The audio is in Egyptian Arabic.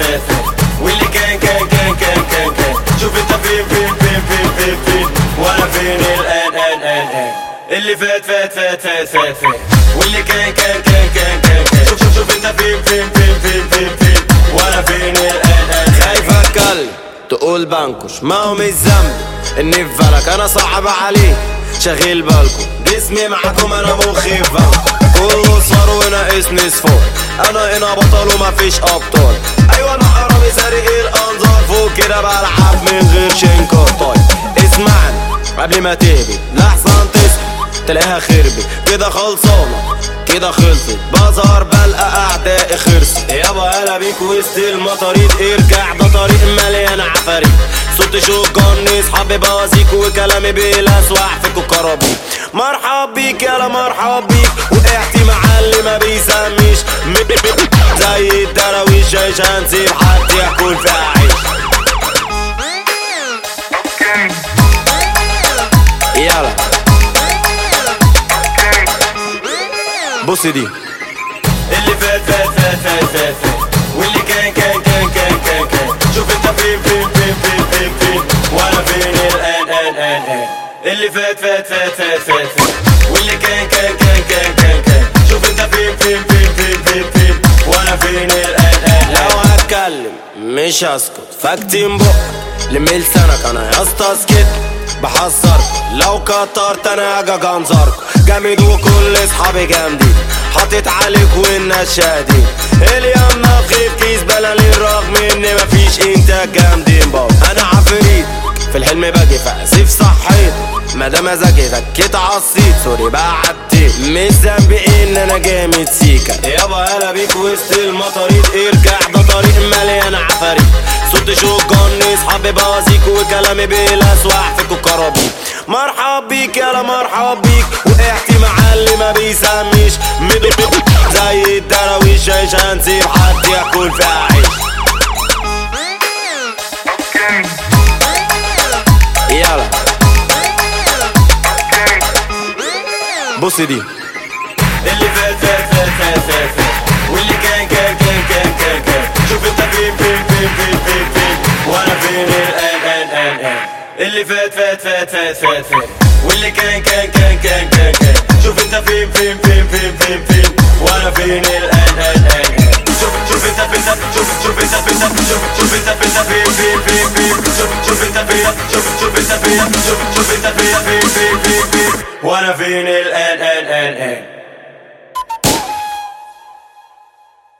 فات فات واللي كان كان كان كان كان كان شوف انت فين فين فين فين فين فين وانا فين الان ان ان ان اللي فات فات فات فات فات فات واللي كان كان كان كان كان كان شوف شوف شوف انت فين فين فين فين فين فين وانا فين الان ان خايف اتكلم تقول بنكش ما هو مش ذنبي اني في بالك انا صعب عليك شغيل بالكم جسمي معاكم انا مخيف كله صار وناقصني صفار انا هنا بطل ومفيش ابطال ايوه انا حرامي سارق الانظار فوق كده بلعب من غير شنكر طيب اسمعني قبل ما تهبط لحظة تسكت تلاقيها خربت كده خلصانة كده خلصت بظهر بلقى اعدائي خرست يابا انا بيك وسط المطاريد ارجع ده طريق مليان عفاريت صوت شوكاني اصحابي بوازيك وكلامي بيلسوح فيكو كرابيك مرحب بيك يالا مرحب بيك وقعتي مع اللي ما بيسميش م- م- م- زي الدراويش عيش هنسيب حد ياكل فيها عيش يلا بص دي اللي فات فات فات فات فات فات واللي كان كان كان كان كان كان شوف انت فين فين فين فين فين فين وانا فين الان ان ان ان اللي فات فات فات فات فات فات واللي كان كان كان كان كان كان شوف انت فين فين فين فين فين فين وانا فين الان ان لو هتكلم مش هسكت فاكتم بق لمي لسانك انا يا اسطى سكت بحذرك لو كترت انا هاجي انظرك جامد وكل اصحابي جامدين حاطط عليك والناس شاهدين اليوم خيف كيس بلالين رغم ان مفيش انتاج جامدين بابا انا عفريت في الحلم باجي فاسف صحيت مادام مزاجي دكيت عصيت سوري بقى عديت مش ذنبي ان انا جامد سيكا يابا انا بيك وسط المطاريد ارجع ده طريق مليان عفاريت صوت شوكاني اصحابي بوازيك وكلامي بيلسوح فيكو كرابيك مرحب بيك يالا مرحب بيك وقعتي مع اللي ما بيسميش ميدو زي الدراويش عيش هنسيب حد ياكل فيها عيش يلا بص دي اللي فات فات فات فات فات فات واللي كان كان كان كان كان كان شوف انت فين فين فين فين فين فين وانا فين الان ان ان ان اللي فات فات فات فات فات فات واللي كان كان كان كان كان كان شوف انت فين فين فين فين فين فين وانا فين الان ان ان ان شوف شوف انت فين شوف شوف انت فين شوف شوف انت فين فين فين فين فين شوف شوف انت فين شوف شوف انت فين شوف شوف انت فين فين فين فين فين وانا فين الان ان ان ان